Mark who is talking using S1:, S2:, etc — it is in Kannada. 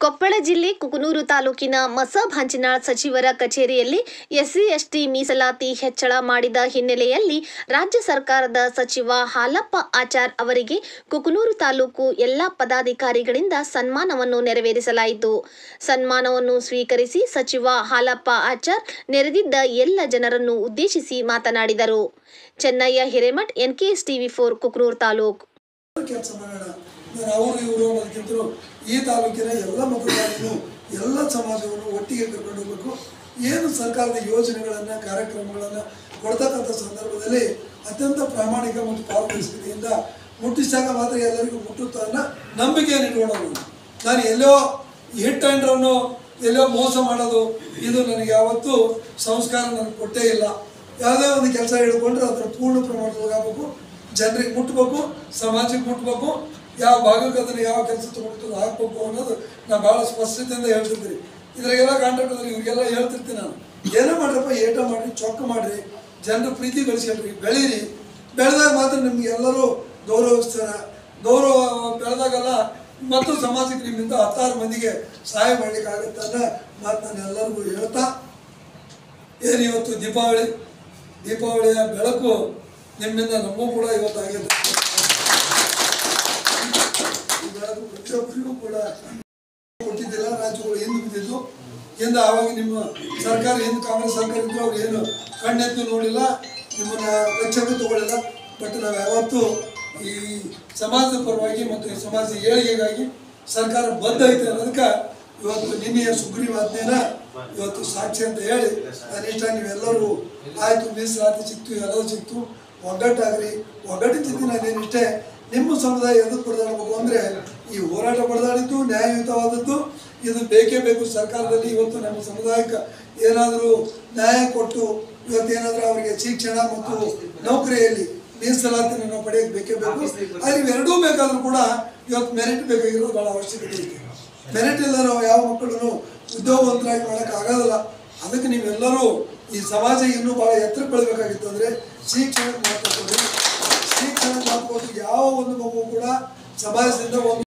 S1: ಕೊಪ್ಪಳ ಜಿಲ್ಲೆ ಕುಕನೂರು ತಾಲೂಕಿನ ಮಸಬ್ ಹಂಚಿನಾಳ್ ಸಚಿವರ ಕಚೇರಿಯಲ್ಲಿ ಎಸ್ಸಿ ಎಸ್ಟಿ ಮೀಸಲಾತಿ ಹೆಚ್ಚಳ ಮಾಡಿದ ಹಿನ್ನೆಲೆಯಲ್ಲಿ ರಾಜ್ಯ ಸರ್ಕಾರದ ಸಚಿವ ಹಾಲಪ್ಪ ಆಚಾರ್ ಅವರಿಗೆ ಕುಕನೂರು ತಾಲೂಕು ಎಲ್ಲಾ ಪದಾಧಿಕಾರಿಗಳಿಂದ ಸನ್ಮಾನವನ್ನು ನೆರವೇರಿಸಲಾಯಿತು ಸನ್ಮಾನವನ್ನು ಸ್ವೀಕರಿಸಿ ಸಚಿವ ಹಾಲಪ್ಪ ಆಚಾರ್ ನೆರೆದಿದ್ದ ಎಲ್ಲ ಜನರನ್ನು ಉದ್ದೇಶಿಸಿ ಮಾತನಾಡಿದರು Chennayya Hiremath NKS TV four Kukanur taluk
S2: ಕೆಲಸ ಮಾಡೋಣ ನಾನು ಅವರು ಇವರು ಅನ್ನೋದಕ್ಕಿಂತಲೂ ಈ ತಾಲೂಕಿನ ಎಲ್ಲ ಮತದಾರರು ಎಲ್ಲ ಸಮಾಜವನ್ನು ಒಟ್ಟಿಗೆ ಕರ್ಕೊಂಡು ಹೋಗ್ಬೇಕು ಏನು ಸರ್ಕಾರದ ಯೋಜನೆಗಳನ್ನು ಕಾರ್ಯಕ್ರಮಗಳನ್ನು ಕೊಡ್ತಕ್ಕಂಥ ಸಂದರ್ಭದಲ್ಲಿ ಅತ್ಯಂತ ಪ್ರಾಮಾಣಿಕ ಮತ್ತು ಪಾರದರ್ಶಕತೆಯಿಂದ ಮುಟ್ಟಿಸಿದಾಗ ಮಾತ್ರ ಎಲ್ಲರಿಗೂ ಮುಟ್ಟುತ್ತೆ ಅನ್ನೋ ನಂಬಿಕೆಯನ್ನು ಇಟ್ಕೊಳ್ಳೋದು ನಾನು ಎಲ್ಲೋ ಹಿಟ್ ಆ್ಯಂಡ್ರನ್ನು ಎಲ್ಲೋ ಮೋಸ ಮಾಡೋದು ಇದು ನನಗೆ ಯಾವತ್ತೂ ಸಂಸ್ಕಾರ ನನಗೆ ಕೊಟ್ಟೇ ಇಲ್ಲ ಯಾವುದೇ ಒಂದು ಕೆಲಸ ಹಿಡ್ಕೊಂಡ್ರೆ ಅದರ ಪೂರ್ಣ ಪ್ರಮಾಣದಲ್ಲಿ ಆಗಬೇಕು ಜನರಿಗೆ ಮುಟ್ಬೇಕು ಸಮಾಜಕ್ಕೆ ಮುಟ್ಬೇಕು ಯಾವ ಭಾಗಕ್ಕೆ ಅದನ್ನು ಯಾವ ಕೆಲಸ ತಗೊಂಡು ಹಾಕ್ಬೇಕು ಅನ್ನೋದು ನಾನು ಭಾಳ ಸ್ಪಷ್ಟತೆಯಿಂದ ಹೇಳ್ತಿರ್ತೀನಿ ಇದ್ರಾಗೆಲ್ಲ ಕಾಂಟ್ರಾಕ್ಟರ್ ಇವ್ರಿಗೆಲ್ಲ ಹೇಳ್ತಿರ್ತೀನಿ ನಾನು ಏನೋ ಮಾಡ್ರಪ್ಪ ಏಟ ಮಾಡಿರಿ ಚೊಕ್ಕ ಮಾಡಿರಿ ಜನರ ಪ್ರೀತಿ ಗಳಿಸ್ಕೊಳ್ರಿ ಬೆಳೀರಿ ಬೆಳೆದಾಗ ಮಾತ್ರ ನಿಮ್ಗೆ ಎಲ್ಲರೂ ಗೌರವಿಸ್ತಾರೆ ಗೌರವ ಬೆಳೆದಾಗೆಲ್ಲ ಮತ್ತು ಸಮಾಜಕ್ಕೆ ನಿಮ್ಮಿಂದ ಹತ್ತಾರು ಮಂದಿಗೆ ಸಹಾಯ ಮಾಡ್ಲಿಕ್ಕೆ ಆಗುತ್ತೆ ಅನ್ನೋ ಮಾತು ನಾನು ಎಲ್ಲರಿಗೂ ಹೇಳ್ತಾ ಏನು ಇವತ್ತು ದೀಪಾವಳಿ ದೀಪಾವಳಿಯ ಬೆಳಕು ನಿಮ್ಮಿಂದ ನಮಗೂ ಕೂಡ ಇವತ್ತು ಆಗಿದೆ ಈ ಬೆಳಕು ಪ್ರತಿಯೊಬ್ಬರಿಗೂ ಕೂಡ ಕೊಟ್ಟಿದ್ದಿಲ್ಲ ರಾಜ್ಯಗಳು ಹಿಂದೆ ಬಿದ್ದಿದ್ದು ಹಿಂದೆ ಆವಾಗ ನಿಮ್ಮ ಸರ್ಕಾರ ಹಿಂದೆ ಕಾಂಗ್ರೆಸ್ ಸರ್ಕಾರ ಇದ್ರು ಅವ್ರು ಏನು ಕಣ್ಣೆತ್ತು ನೋಡಿಲ್ಲ ನಿಮ್ಮನ್ನ ಲಕ್ಷ್ಯಕ್ಕೂ ತಗೊಳ್ಳಿಲ್ಲ ಬಟ್ ನಾವು ಯಾವತ್ತೂ ಈ ಸಮಾಜದ ಪರವಾಗಿ ಮತ್ತು ಈ ಸಮಾಜದ ಏಳಿಗೆಗಾಗಿ ಸರ್ಕಾರ ಬದ್ಧ ಐತೆ ಅನ್ನೋದಕ್ಕೆ ಇವತ್ತು ನಿನ್ನೆಯ ಸುಗ್ರೀವಾಜ್ಞೆನ ಇವತ್ತು ಸಾಕ್ಷಿ ಅಂತ ಹೇಳಿ ಕನಿಷ್ಠ ನೀವೆಲ್ಲರೂ ಆಯ್ತು ಮೀಸಲಾತಿ ಸಿಕ್ತು ಎಲ್ಲವೂ ಸಿಕ್ತು ಒಗ್ಗಟ್ಟಾಗ್ರಿ ಒಗ್ಗಟ್ಟಿನ ಜೊತೆ ನಾನೇನಿಷ್ಟೇ ನಿಮ್ಮ ಸಮುದಾಯ ಎದಕ್ಕೆ ಬಡದಾಡಬೇಕು ಅಂದರೆ ಈ ಹೋರಾಟ ಬಡದಾಡಿದ್ದು ನ್ಯಾಯಯುತವಾದದ್ದು ಇದು ಬೇಕೇ ಬೇಕು ಸರ್ಕಾರದಲ್ಲಿ ಇವತ್ತು ನಮ್ಮ ಸಮುದಾಯಕ್ಕೆ ಏನಾದರೂ ನ್ಯಾಯ ಕೊಟ್ಟು ಇವತ್ತೇನಾದರೂ ಅವರಿಗೆ ಶಿಕ್ಷಣ ಮತ್ತು ನೌಕರಿಯಲ್ಲಿ ಮೀಸಲಾತಿಯನ್ನು ನಾವು ಪಡೆಯಕ್ಕೆ ಬೇಕೇ ಬೇಕು ಆದರೆ ಇವೆರಡೂ ಬೇಕಾದರೂ ಕೂಡ ಇವತ್ತು ಮೆರಿಟ್ ಬೇಕಾಗಿರೋದು ಭಾಳ ಅವಶ್ಯಕತೆ ಇದೆ ಮೆರಿಟ್ ಇಲ್ಲ ನಾವು ಯಾವ ಮಕ್ಕಳನ್ನು ಉದ್ಯೋಗವಂತರಾಗಿ ಮಾಡೋಕ್ಕೆ ಆಗೋದಿಲ್ಲ ಅದಕ್ಕೆ ನೀವೆಲ್ಲರೂ ಈ ಸಮಾಜ ಇನ್ನೂ ಭಾಳ ಎತ್ತರಕ್ಕೆ ಬೆಳಬೇಕಾಗಿತ್ತು ಅಂದರೆ ಶಿಕ್ಷಣಕ್ಕೆ ಮಾತು ಕೊಡಿ ಶಿಕ್ಷಣಕ್ಕೆ ಮಾತು ಕೊಟ್ಟು ಯಾವ ಒಂದು ಮಗು ಕೂಡ ಸಮಾಜದಿಂದ ಒಂದು